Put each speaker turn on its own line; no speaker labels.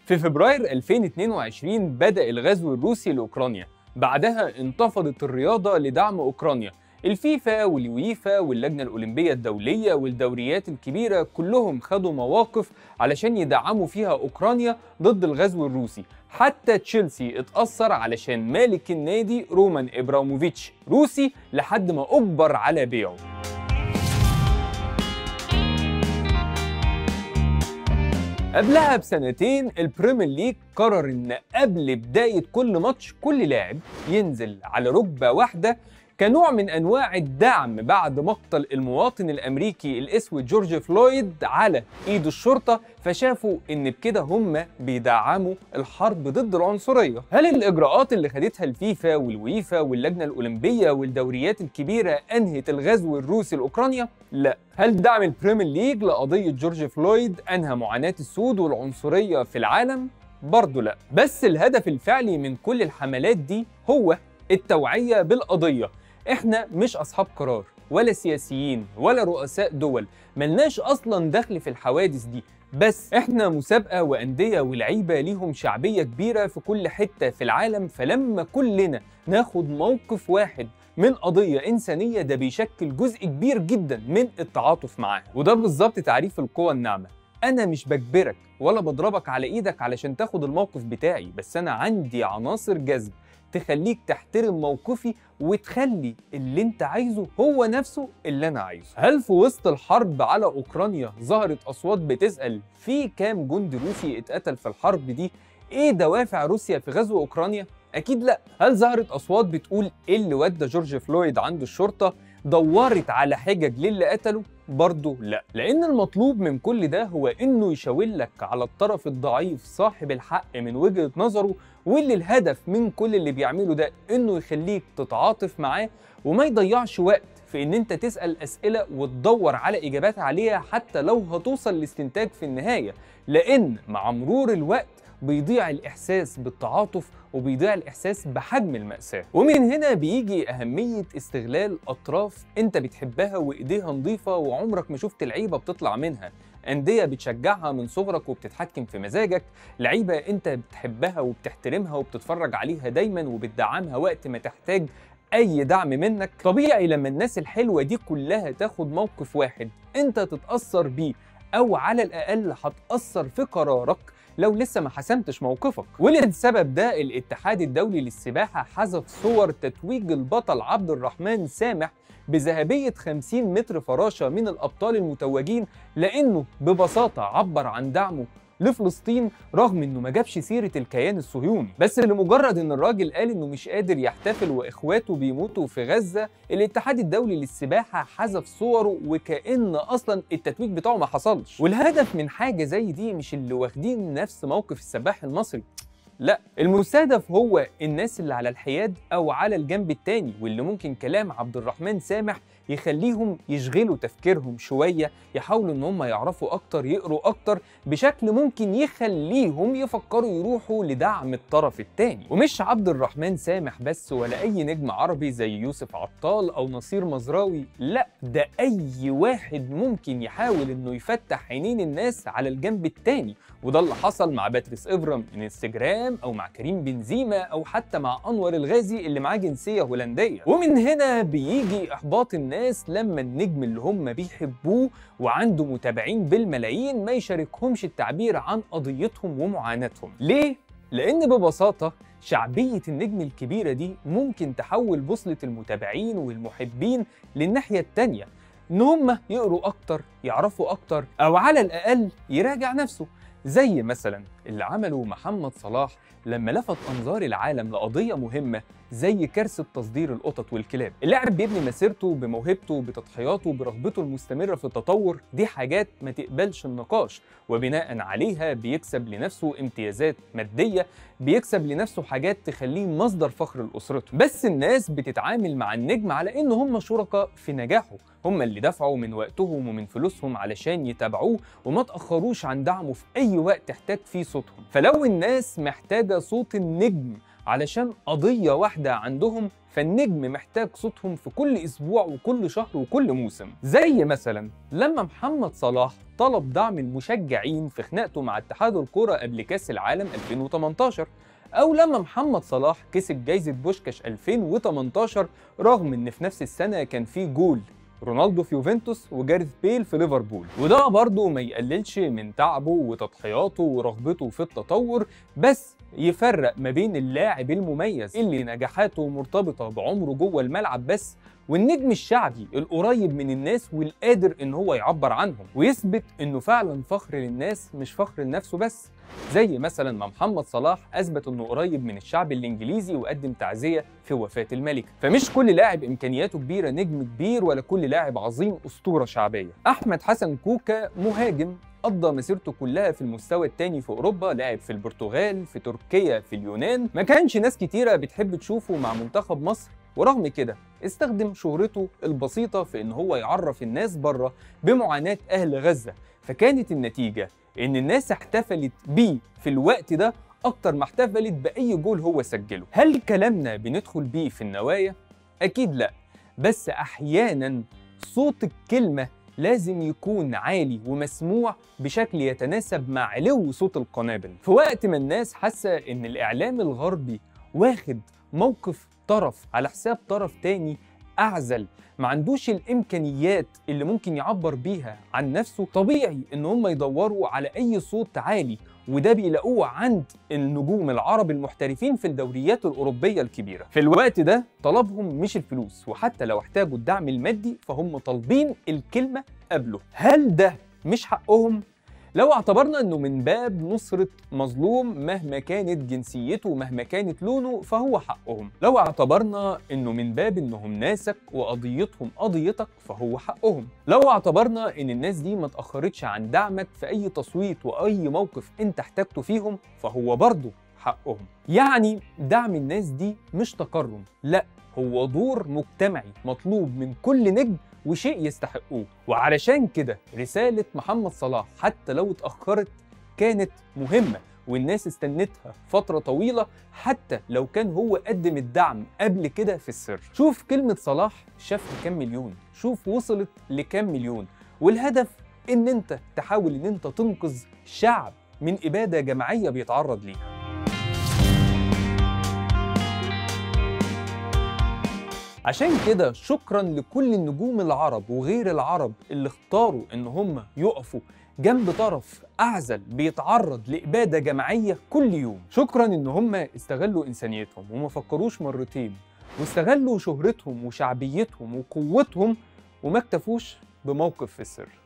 في فبراير 2022 بدأ الغزو الروسي لأوكرانيا بعدها انتفضت الرياضة لدعم أوكرانيا الفيفا واليويفا واللجنة الأولمبية الدولية والدوريات الكبيرة كلهم خدوا مواقف علشان يدعموا فيها أوكرانيا ضد الغزو الروسي حتى تشيلسي اتأثر علشان مالك النادي رومان إبراموفيتش روسي لحد ما أجبر على بيعه قبلها بسنتين البريمير ليج قرر ان قبل بداية كل ماتش كل لاعب ينزل على ركبة واحدة كنوع من انواع الدعم بعد مقتل المواطن الامريكي الاسود جورج فلويد على ايد الشرطه فشافوا ان بكده هم بيدعموا الحرب ضد العنصريه هل الاجراءات اللي خدتها الفيفا والويفا واللجنه الاولمبيه والدوريات الكبيره انهت الغزو الروسي لاوكرانيا لا هل دعم البريمير ليج لقضيه جورج فلويد انهى معاناه السود والعنصريه في العالم برضه لا بس الهدف الفعلي من كل الحملات دي هو التوعيه بالقضيه احنا مش اصحاب قرار ولا سياسيين ولا رؤساء دول ملناش اصلا دخل في الحوادث دي بس احنا مسابقه وانديه ولعيبه ليهم شعبيه كبيره في كل حته في العالم فلما كلنا ناخد موقف واحد من قضيه انسانيه ده بيشكل جزء كبير جدا من التعاطف معاها وده بالظبط تعريف القوى الناعمه انا مش بجبرك ولا بضربك على ايدك علشان تاخد الموقف بتاعي بس انا عندي عناصر جذب تخليك تحترم موقفي وتخلي اللي انت عايزه هو نفسه اللي انا عايزه هل في وسط الحرب على اوكرانيا ظهرت اصوات بتسال في كام جندي روسي اتقتل في الحرب دي ايه دوافع روسيا في غزو اوكرانيا اكيد لا هل ظهرت اصوات بتقول ايه اللي ودى جورج فلويد عند الشرطه دورت على حجج للي قتله برضه لا لان المطلوب من كل ده هو انه يشاور لك على الطرف الضعيف صاحب الحق من وجهه نظره واللي الهدف من كل اللي بيعمله ده انه يخليك تتعاطف معاه وما يضيعش وقت في ان انت تسال اسئله وتدور على اجابات عليها حتى لو هتوصل لاستنتاج في النهايه لان مع مرور الوقت بيضيع الإحساس بالتعاطف وبيضيع الإحساس بحجم المأساة ومن هنا بيجي أهمية استغلال أطراف أنت بتحبها وإيديها نظيفة وعمرك ما شفت لعيبة بتطلع منها أندية بتشجعها من صغرك وبتتحكم في مزاجك لعيبة أنت بتحبها وبتحترمها وبتتفرج عليها دايما وبتدعمها وقت ما تحتاج اي دعم منك طبيعي لما الناس الحلوه دي كلها تاخد موقف واحد انت تتاثر بيه او على الاقل هتاثر في قرارك لو لسه ما حسمتش موقفك وللسبب ده الاتحاد الدولي للسباحة حذف صور تتويج البطل عبد الرحمن سامح بذهبية 50 متر فراشة من الأبطال المتوجين لأنه ببساطة عبر عن دعمه لفلسطين رغم انه ما جابش سيره الكيان الصهيوني بس لمجرد ان الراجل قال انه مش قادر يحتفل واخواته بيموتوا في غزه الاتحاد الدولي للسباحه حذف صوره وكان اصلا التتويج بتاعه ما حصلش والهدف من حاجه زي دي مش اللي واخدين نفس موقف السباح المصري لا المستهدف هو الناس اللي على الحياد او على الجنب التاني واللي ممكن كلام عبد الرحمن سامح يخليهم يشغلوا تفكيرهم شوية يحاولوا ان هم يعرفوا اكتر يقروا اكتر بشكل ممكن يخليهم يفكروا يروحوا لدعم الطرف التاني ومش عبد الرحمن سامح بس ولا اي نجم عربي زي يوسف عطال او نصير مزراوي لا ده اي واحد ممكن يحاول انه يفتح عينين الناس على الجنب التاني وده اللي حصل مع باتريس ابرام من انستجرام او مع كريم بنزيما او حتى مع انور الغازي اللي معاه جنسيه هولنديه ومن هنا بيجي احباط الناس لما النجم اللي هم بيحبوه وعنده متابعين بالملايين ما يشاركهمش التعبير عن قضيتهم ومعاناتهم ليه لان ببساطه شعبية النجم الكبيرة دي ممكن تحول بوصلة المتابعين والمحبين للناحية التانية إن هم يقروا أكتر يعرفوا أكتر أو على الأقل يراجع نفسه زي مثلا اللي عمله محمد صلاح لما لفت انظار العالم لقضيه مهمه زي كارثه تصدير القطط والكلاب اللاعب بيبني مسيرته بموهبته بتضحياته برغبته المستمره في التطور دي حاجات ما تقبلش النقاش وبناء عليها بيكسب لنفسه امتيازات ماديه بيكسب لنفسه حاجات تخليه مصدر فخر لاسرته بس الناس بتتعامل مع النجم على ان هم شركاء في نجاحه هم اللي دفعوا من وقتهم ومن فلوسهم علشان يتابعوه وما تاخروش عن دعمه في اي وقت احتاج فيه صوتهم فلو الناس محتاجه صوت النجم علشان قضية واحدة عندهم فالنجم محتاج صوتهم في كل أسبوع وكل شهر وكل موسم زي مثلا لما محمد صلاح طلب دعم المشجعين في خناقته مع اتحاد الكرة قبل كأس العالم 2018 أو لما محمد صلاح كسب جايزة بوشكاش 2018 رغم إن في نفس السنة كان فيه جول رونالدو في يوفنتوس وجاريث بيل في ليفربول وده برضه ما يقللش من تعبه وتضحياته ورغبته في التطور بس يفرق ما بين اللاعب المميز اللي نجاحاته مرتبطة بعمره جوه الملعب بس والنجم الشعبي القريب من الناس والقادر ان هو يعبر عنهم ويثبت انه فعلا فخر للناس مش فخر لنفسه بس زي مثلا ما محمد صلاح اثبت انه قريب من الشعب الانجليزي وقدم تعزيه في وفاه الملك فمش كل لاعب امكانياته كبيره نجم كبير ولا كل لاعب عظيم اسطوره شعبيه احمد حسن كوكا مهاجم قضى مسيرته كلها في المستوى الثاني في اوروبا لعب في البرتغال في تركيا في اليونان ما كانش ناس كتيره بتحب تشوفه مع منتخب مصر ورغم كده استخدم شهرته البسيطه في ان هو يعرف الناس بره بمعاناه اهل غزه فكانت النتيجه ان الناس احتفلت بيه في الوقت ده اكتر ما احتفلت باي جول هو سجله هل كلامنا بندخل بيه في النوايا اكيد لا بس احيانا صوت الكلمه لازم يكون عالي ومسموع بشكل يتناسب مع علو صوت القنابل في وقت ما الناس حاسه ان الاعلام الغربي واخد موقف طرف على حساب طرف تاني اعزل ما عندوش الامكانيات اللي ممكن يعبر بيها عن نفسه طبيعي ان هم يدوروا على اي صوت عالي وده بيلاقوه عند النجوم العرب المحترفين في الدوريات الاوروبيه الكبيره في الوقت ده طلبهم مش الفلوس وحتى لو احتاجوا الدعم المادي فهم طالبين الكلمه قبله هل ده مش حقهم لو اعتبرنا انه من باب نصرة مظلوم مهما كانت جنسيته ومهما كانت لونه فهو حقهم لو اعتبرنا انه من باب انهم ناسك وقضيتهم قضيتك فهو حقهم لو اعتبرنا ان الناس دي ما تأخرتش عن دعمك في اي تصويت واي موقف انت احتجته فيهم فهو برضه حقهم يعني دعم الناس دي مش تكرم لا هو دور مجتمعي مطلوب من كل نجم وشيء يستحقوه وعلشان كده رسالة محمد صلاح حتى لو اتأخرت كانت مهمة والناس استنتها فترة طويلة حتى لو كان هو قدم الدعم قبل كده في السر شوف كلمة صلاح شافها كام مليون شوف وصلت لكام مليون والهدف ان انت تحاول ان انت تنقذ شعب من إبادة جماعية بيتعرض ليها عشان كده شكرا لكل النجوم العرب وغير العرب اللي اختاروا ان هم يقفوا جنب طرف اعزل بيتعرض لاباده جماعيه كل يوم شكرا ان هم استغلوا انسانيتهم وما فكروش مرتين واستغلوا شهرتهم وشعبيتهم وقوتهم وما اكتفوش بموقف في السر